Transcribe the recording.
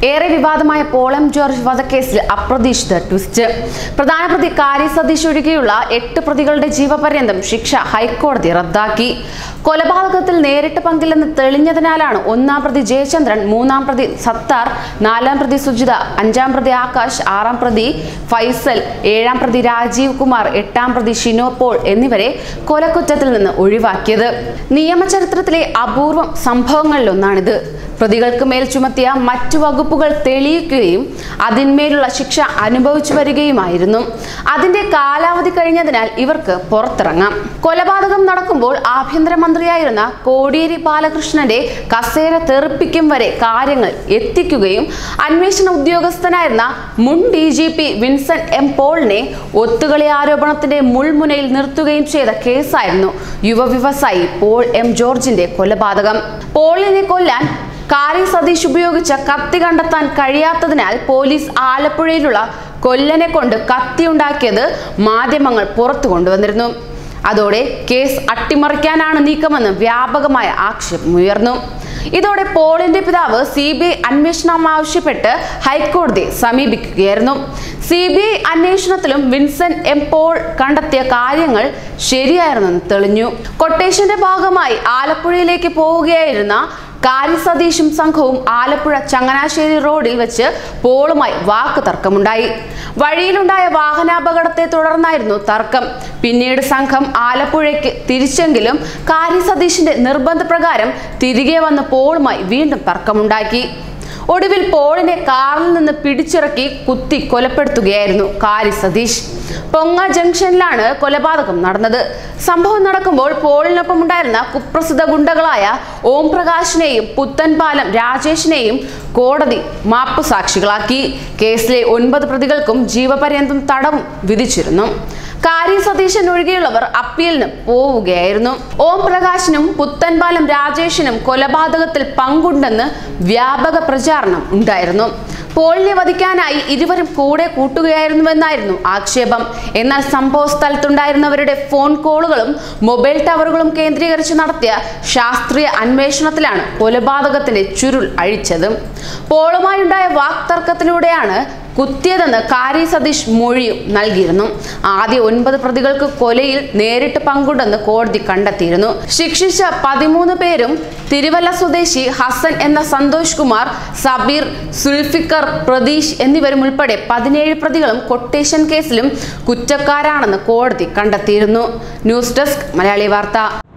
ഏറെ വിവാദമായ പോളം ജോർജ് വധക്കേസിൽ അപ്രതീക്ഷിത ട്വിസ്റ്റ് പ്രധാന പ്രതി കാരി സതീഷ് ഒഴികെയുള്ള എട്ട് പ്രതികളുടെ ജീവപര്യന്തം ശിക്ഷ ഹൈക്കോടതി റദ്ദാക്കി കൊലപാതകത്തിൽ നേരിട്ട് പങ്കില്ലെന്ന് തെളിഞ്ഞതിനാലാണ് ഒന്നാം പ്രതി ജയചന്ദ്രൻ മൂന്നാം പ്രതി സത്താർ നാലാം പ്രതി സുജിത അഞ്ചാം പ്രതി ആകാശ് ആറാം പ്രതി ഫൈസൽ ഏഴാം പ്രതി രാജീവ് കുമാർ എട്ടാം പ്രതി ഷിനോ പോൾ എന്നിവരെ കൊലക്കുറ്റത്തിൽ നിന്ന് ഒഴിവാക്കിയത് നിയമചരിത്രത്തിലെ അപൂർവം സംഭവങ്ങളിലൊന്നാണിത് പ്രതികൾക്ക് മേൽ ചുമത്തിയ മറ്റു വകുപ്പുകൾ തെളിയിക്കുകയും അതിന്മേലുള്ള ശിക്ഷ അനുഭവിച്ചു വരികയുമായിരുന്നു അതിന്റെ കാലാവധി കഴിഞ്ഞതിനാൽ ഇവർക്ക് പുറത്തിറങ്ങാം കൊലപാതകം നടക്കുമ്പോൾ ആഭ്യന്തരമന്ത്രിയായിരുന്ന കോടിയേരി ബാലകൃഷ്ണന്റെ കസേര തെറിപ്പിക്കും വരെ കാര്യങ്ങൾ എത്തിക്കുകയും അന്വേഷണ ഉദ്യോഗസ്ഥനായിരുന്ന മുൻ D G P Vincent M പോളിനെ ഒത്തുകളി ആരോപണത്തിന്റെ മുൾമുനയിൽ നിർത്തുകയും ചെയ്ത കേസായിരുന്നു യുവ വ്യവസായി പോൾ എം ജോർജിന്റെ കൊലപാതകം പോളിനെ കൊല്ലാൻ കാരി സതീഷ് ഉപയോഗിച്ച കത്തി കണ്ടെത്താൻ കഴിയാത്തതിനാൽ പോലീസ് ആലപ്പുഴയിലുള്ള കൊല്ലനെ കൊണ്ട് കത്തിയുണ്ടാക്കിയത് മാധ്യമങ്ങൾ പുറത്തു കൊണ്ടുവന്നിരുന്നു അതോടെ കേസ് അട്ടിമറിക്കാനാണ് നീക്കമെന്ന് വ്യാപകമായ ആക്ഷേപം ഉയർന്നു ഇതോടെ പോളിന്റെ പിതാവ് സി ബി ഐ അന്വേഷണം ആവശ്യപ്പെട്ട് ഹൈക്കോടതിയെ സമീപിക്കുകയായിരുന്നു സി ബി ഐ അന്വേഷണത്തിലും വിൻസെന്റ് എം പോൾ കണ്ടെത്തിയ കാര്യങ്ങൾ ശരിയായിരുന്നെന്ന് തെളിഞ്ഞു കൊട്ടേഷന്റെ ഭാഗമായി ആലപ്പുഴയിലേക്ക് പോവുകയായിരുന്ന കാരി സതീഷും സംഘവും ആലപ്പുഴ ചങ്ങനാശ്ശേരി റോഡിൽ വെച്ച് പോളുമായി വാക്ക് തർക്കമുണ്ടായി വഴിയിലുണ്ടായ വാഹനാപകടത്തെ തുടർന്നായിരുന്നു തർക്കം പിന്നീട് സംഘം ആലപ്പുഴയ്ക്ക് തിരിച്ചെങ്കിലും കാരി സതീഷിന്റെ നിർബന്ധപ്രകാരം തിരികെ വന്ന് പോളുമായി വീണ്ടും തർക്കമുണ്ടാക്കി ഒടുവിൽ പോളിനെ കാറിൽ നിന്ന് പിടിച്ചിറക്കി കുത്തി കൊലപ്പെടുത്തുകയായിരുന്നു കാരി സതീഷ് പൊങ്ങ ജംഗ്ഷനിലാണ് കൊലപാതകം നടന്നത് സംഭവം നടക്കുമ്പോൾ പോളിനൊപ്പം ഉണ്ടായിരുന്ന കുപ്രസിദ്ധ ഗുണ്ടകളായ ഓം പ്രകാശിനെയും പുത്തൻപാലം രാജേഷിനെയും കോടതി മാപ്പ് സാക്ഷികളാക്കി കേസിലെ ഒൻപത് പ്രതികൾക്കും ജീവപര്യന്തം തടവും വിധിച്ചിരുന്നു കാരി സതീശൻ ഒഴികെയുള്ളവർ അപ്പീലിന് പോവുകയായിരുന്നു ഓം പ്രകാശിനും പുത്തൻപാലം രാജേഷിനും കൊലപാതകത്തിൽ പങ്കുണ്ടെന്ന് വ്യാപക പ്രചാരണം ഉണ്ടായിരുന്നു പോളിനെ വധിക്കാനായി ഇരുവരും കൂടെ കൂട്ടുകയായിരുന്നുവെന്നായിരുന്നു ആക്ഷേപം എന്നാൽ സംഭവ സ്ഥലത്തുണ്ടായിരുന്നവരുടെ ഫോൺ കോളുകളും മൊബൈൽ ടവറുകളും കേന്ദ്രീകരിച്ച് നടത്തിയ ശാസ്ത്രീയ അന്വേഷണത്തിലാണ് കൊലപാതകത്തിന്റെ ചുരുൾ അഴിച്ചത് പോളുമായുണ്ടായ വാക്തർക്കത്തിലൂടെയാണ് കുത്തിയതെന്ന് കാരി സതീഷ് മൊഴിയും നൽകിയിരുന്നു ആദ്യ ഒൻപത് പ്രതികൾക്ക് കൊലയിൽ നേരിട്ട് പങ്കുണ്ടെന്ന് കോടതി കണ്ടെത്തിയിരുന്നു ശിക്ഷിച്ച പതിമൂന്ന് പേരും തിരുവല്ല സ്വദേശി ഹസൻ എന്ന സന്തോഷ് കുമാർ സബീർ സുൽഫിക്കർ പ്രതീഷ് എന്നിവരും ഉൾപ്പെടെ പതിനേഴ് പ്രതികളും കൊട്ടേഷൻ കേസിലും കുറ്റക്കാരാണെന്ന് കോടതി കണ്ടെത്തിയിരുന്നു ന്യൂസ് ഡെസ്ക് മലയാളി വാർത്ത